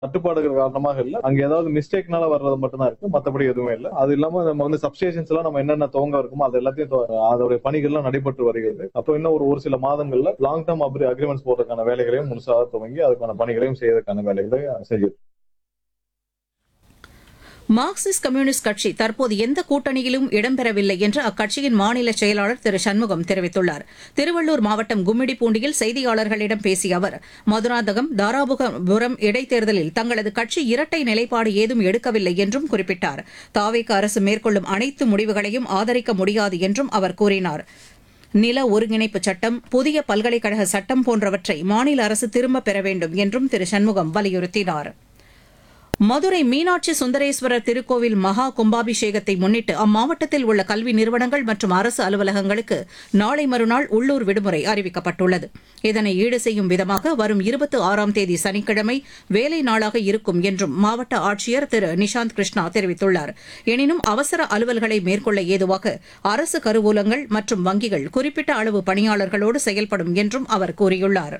தட்டுப்பாடுகள் காரணமாக இல்ல அங்க ஏதாவது மிஸ்டேக்னால வர்றது மட்டும் தான் இருக்கு மத்தபடி எதுவுமே இல்ல அது இல்லாம நம்ம வந்து சப்ஸ்டேஷன்ஸ் எல்லாம் நம்ம என்னென்ன துவங்க இருக்குமோ அது எல்லாத்தையும் துவ- அதோடைய பணிகள்லாம் நடைபெற்று வருகிறது அப்போ இன்னும் ஒரு ஒரு சில மாதங்கள்ல லாங் டேர்ம் அப்ரி அக்ரிமெண்ட்ஸ் போடுறதுக்கான வேலைகளையும் முழுசாக துவங்கி அதுக்கான பணிகளையும் செய்யறதுக்கான வேலைகளை செய்யும் மார்க்சிஸ்ட் கம்யூனிஸ்ட் கட்சி தற்போது எந்த கூட்டணியிலும் இடம்பெறவில்லை என்று அக்கட்சியின் மாநில செயலாளர் திரு சண்முகம் தெரிவித்துள்ளார் திருவள்ளூர் மாவட்டம் கும்மிடிப்பூண்டியில் செய்தியாளர்களிடம் பேசிய அவர் மதுராந்தகம் தாராபுரம் இடைத்தேர்தலில் தங்களது கட்சி இரட்டை நிலைப்பாடு ஏதும் எடுக்கவில்லை என்றும் குறிப்பிட்டார் தாவேக அரசு மேற்கொள்ளும் அனைத்து முடிவுகளையும் ஆதரிக்க முடியாது என்றும் அவர் கூறினார் நில ஒருங்கிணைப்பு சட்டம் புதிய பல்கலைக்கழக சட்டம் போன்றவற்றை மாநில அரசு திரும்பப் பெற வேண்டும் என்றும் திரு சண்முகம் வலியுறுத்தினார் மதுரை மீனாட்சி சுந்தரேஸ்வரர் திருக்கோவில் மகா கும்பாபிஷேகத்தை முன்னிட்டு அம்மாவட்டத்தில் உள்ள கல்வி நிறுவனங்கள் மற்றும் அரசு அலுவலகங்களுக்கு நாளை மறுநாள் உள்ளூர் விடுமுறை அறிவிக்கப்பட்டுள்ளது இதனை ஈடு செய்யும் விதமாக வரும் இருபத்தி ஆறாம் தேதி சனிக்கிழமை வேலை நாளாக இருக்கும் என்றும் மாவட்ட ஆட்சியர் திரு நிஷாந்த் கிருஷ்ணா தெரிவித்துள்ளார் எனினும் அவசர அலுவல்களை மேற்கொள்ள ஏதுவாக அரசு கருவூலங்கள் மற்றும் வங்கிகள் குறிப்பிட்ட அளவு பணியாளர்களோடு செயல்படும் என்றும் அவர் கூறியுள்ளார்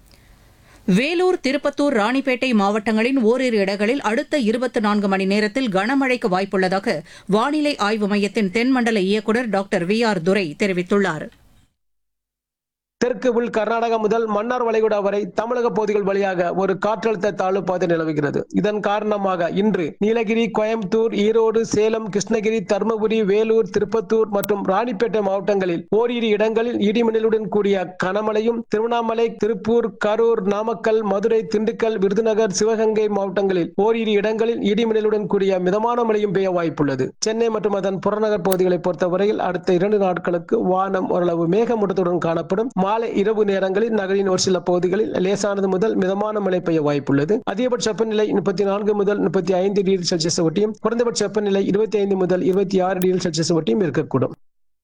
வேலூர் திருப்பத்தூர் ராணிப்பேட்டை மாவட்டங்களின் ஓரிரு இடங்களில் அடுத்த இருபத்தி நான்கு மணி நேரத்தில் கனமழைக்கு வாய்ப்புள்ளதாக வானிலை ஆய்வு மையத்தின் தென்மண்டல இயக்குநர் டாக்டர் வி ஆர் துரை தெரிவித்துள்ளார் தெற்கு உள் கர்நாடகா முதல் மன்னார் வளைகுடா வரை தமிழக பகுதிகள் வழியாக ஒரு காற்றழுத்த தாழ்வு பாதை நிலவுகிறது இதன் காரணமாக இன்று நீலகிரி கோயம்புத்தூர் ஈரோடு சேலம் கிருஷ்ணகிரி தருமபுரி வேலூர் திருப்பத்தூர் மற்றும் ராணிப்பேட்டை மாவட்டங்களில் ஓரிரு இடங்களில் இடிமின்னலுடன் கூடிய கனமழையும் திருவண்ணாமலை திருப்பூர் கரூர் நாமக்கல் மதுரை திண்டுக்கல் விருதுநகர் சிவகங்கை மாவட்டங்களில் ஓரிரு இடங்களில் இடிமின்னலுடன் கூடிய மிதமான மழையும் பெய்ய வாய்ப்புள்ளது சென்னை மற்றும் அதன் புறநகர் பகுதிகளை பொறுத்தவரையில் அடுத்த இரண்டு நாட்களுக்கு வானம் ஓரளவு மேகமூட்டத்துடன் காணப்படும் மாலை இரவு நேரங்களில் நகரின் ஒரு சில பகுதிகளில் லேசானது முதல் மிதமான மழை பெய்ய வாய்ப்புள்ளது அதிகபட்ச வெப்பநிலை முப்பத்தி நான்கு முதல் முப்பத்தி ஐந்து டிகிரி செல்சியஸ் ஒட்டியும் குறைந்தபட்ச வெப்பநிலை இருபத்தி ஐந்து முதல் இருபத்தி ஆறு டிகிரி செல்சியஸ் ஒட்டியும் இருக்கக்கூடும்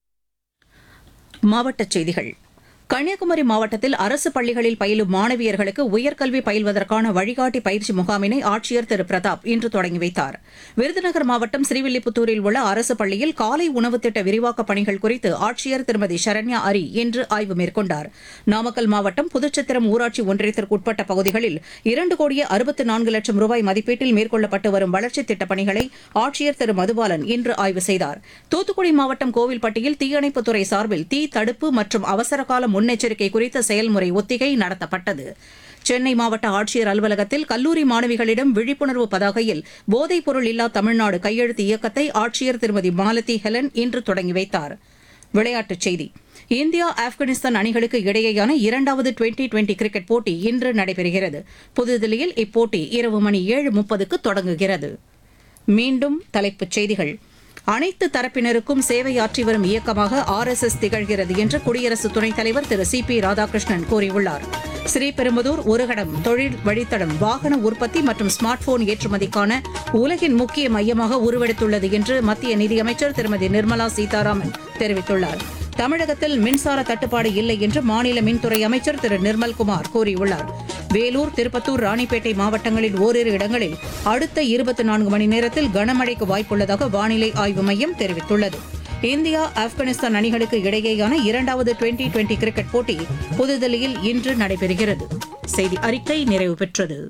மாவட்டச் செய்திகள் கன்னியாகுமரி மாவட்டத்தில் அரசு பள்ளிகளில் பயிலும் மாணவியர்களுக்கு உயர்கல்வி பயில்வதற்கான வழிகாட்டி பயிற்சி முகாமினை ஆட்சியர் திரு பிரதாப் இன்று தொடங்கி வைத்தார் விருதுநகர் மாவட்டம் ஸ்ரீவில்லிபுத்தூரில் உள்ள அரசு பள்ளியில் காலை உணவு திட்ட விரிவாக்கப் பணிகள் குறித்து ஆட்சியர் திருமதி சரண்யா அரி இன்று ஆய்வு மேற்கொண்டார் நாமக்கல் மாவட்டம் புதுச்சத்திரம் ஊராட்சி ஒன்றியத்திற்கு உட்பட்ட பகுதிகளில் இரண்டு கோடியே அறுபத்து நான்கு லட்சம் ரூபாய் மதிப்பீட்டில் மேற்கொள்ளப்பட்டு வரும் வளர்ச்சித் திட்டப் பணிகளை ஆட்சியர் திரு மதுபாலன் இன்று ஆய்வு செய்தார் தூத்துக்குடி மாவட்டம் கோவில்பட்டியில் தீயணைப்புத்துறை சார்பில் தீ தடுப்பு மற்றும் அவசரகால முன்னெச்சரிக்கை குறித்த செயல்முறை ஒத்திகை நடத்தப்பட்டது சென்னை மாவட்ட ஆட்சியர் அலுவலகத்தில் கல்லூரி மாணவிகளிடம் விழிப்புணர்வு பதாகையில் போதைப் பொருள் இல்லா தமிழ்நாடு கையெழுத்து இயக்கத்தை ஆட்சியர் திருமதி மாலதி ஹெலன் இன்று தொடங்கி வைத்தார் விளையாட்டுச் செய்தி இந்தியா ஆப்கானிஸ்தான் அணிகளுக்கு இடையேயான இரண்டாவது டுவெண்டி டுவெண்டி கிரிக்கெட் போட்டி இன்று நடைபெறுகிறது புதுதில்லியில் இப்போட்டி இரவு மணி ஏழு முப்பதுக்கு தொடங்குகிறது மீண்டும் தலைப்புச் செய்திகள் அனைத்து தரப்பினருக்கும் சேவையாற்றி வரும் இயக்கமாக ஆர் எஸ் எஸ் திகழ்கிறது என்று குடியரசு துணைத் தலைவர் திரு சி பி ராதாகிருஷ்ணன் கூறியுள்ளார் ஸ்ரீபெரும்புதூர் ஒருகடம் தொழில் வழித்தடம் வாகன உற்பத்தி மற்றும் ஸ்மார்ட் போன் ஏற்றுமதிக்கான உலகின் முக்கிய மையமாக உருவெடுத்துள்ளது என்று மத்திய நிதியமைச்சர் திருமதி நிர்மலா சீதாராமன் தெரிவித்துள்ளார் தமிழகத்தில் மின்சார தட்டுப்பாடு இல்லை என்று மாநில மின்துறை அமைச்சர் திரு நிர்மல்குமார் கூறியுள்ளார் வேலூர் திருப்பத்தூர் ராணிப்பேட்டை மாவட்டங்களில் ஓரிரு இடங்களில் அடுத்த இருபத்தி நான்கு மணி நேரத்தில் கனமழைக்கு வாய்ப்புள்ளதாக வானிலை ஆய்வு மையம் தெரிவித்துள்ளது இந்தியா ஆப்கானிஸ்தான் அணிகளுக்கு இடையேயான இரண்டாவது டுவெண்டி டுவெண்டி கிரிக்கெட் போட்டி புதுதில்லியில் இன்று நடைபெறுகிறது செய்தி அறிக்கை நிறைவு பெற்றது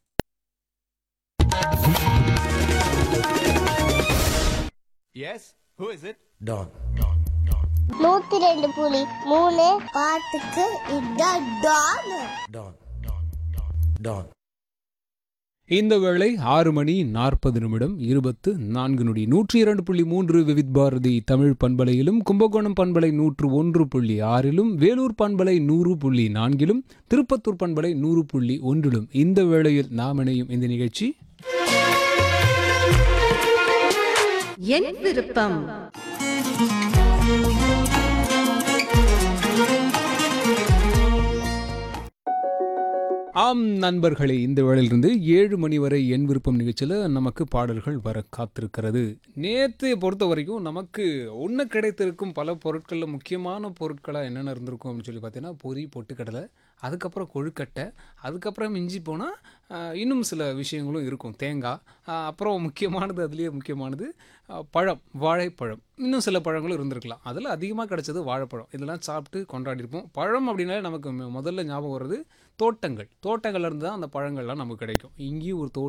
Yes? Who is it? டான் நூத்தி ரெண்டு புலி மூணு பாட்டுக்கு இதான் டான் டான் டான் இந்த வேளை ஆறு மணி நாற்பது நிமிடம் இருபத்து நான்கு நொடி நூற்றி இரண்டு புள்ளி மூன்று விவித் பாரதி தமிழ் பண்பலையிலும் கும்பகோணம் பண்பலை நூற்று ஒன்று புள்ளி ஆறிலும் வேலூர் பண்பலை நூறு புள்ளி நான்கிலும் திருப்பத்தூர் பண்பலை நூறு புள்ளி ஒன்றிலும் இந்த வேளையில் நாம் இணையும் இந்த நிகழ்ச்சி என் விருப்பம் ஆம் நண்பர்களே இந்த வேளையிலிருந்து ஏழு மணி வரை என் விருப்பம் நிகழ்ச்சியில் நமக்கு பாடல்கள் வர காத்திருக்கிறது நேற்று பொறுத்த வரைக்கும் நமக்கு ஒன்று கிடைத்திருக்கும் பல பொருட்களில் முக்கியமான பொருட்களாக என்னென்ன இருந்திருக்கும் அப்படின்னு சொல்லி பார்த்தீங்கன்னா பொரி பொட்டுக்கடலை அதுக்கப்புறம் கொழுக்கட்டை அதுக்கப்புறம் மிஞ்சி போனால் இன்னும் சில விஷயங்களும் இருக்கும் தேங்காய் ஆஹ், அப்புறம் முக்கியமானது அதுலேயே முக்கியமானது ஆஹ், பழம் வாழைப்பழம் இன்னும் சில பழங்களும் இருந்திருக்கலாம் அதில் அதிகமாக கிடைச்சது வாழைப்பழம் இதெல்லாம் சாப்பிட்டு கொண்டாடிருப்போம் பழம் அப்படின்னாலே நமக்கு மு- முதல்ல ஞாபகம் வர்றது தோட்டங்கள் தோட்டங்கள்ல இருந்து தான் அந்த பழங்கள்லாம் நமக்கு கிடைக்கும் இங்கேயும் ஒரு தோட்டம்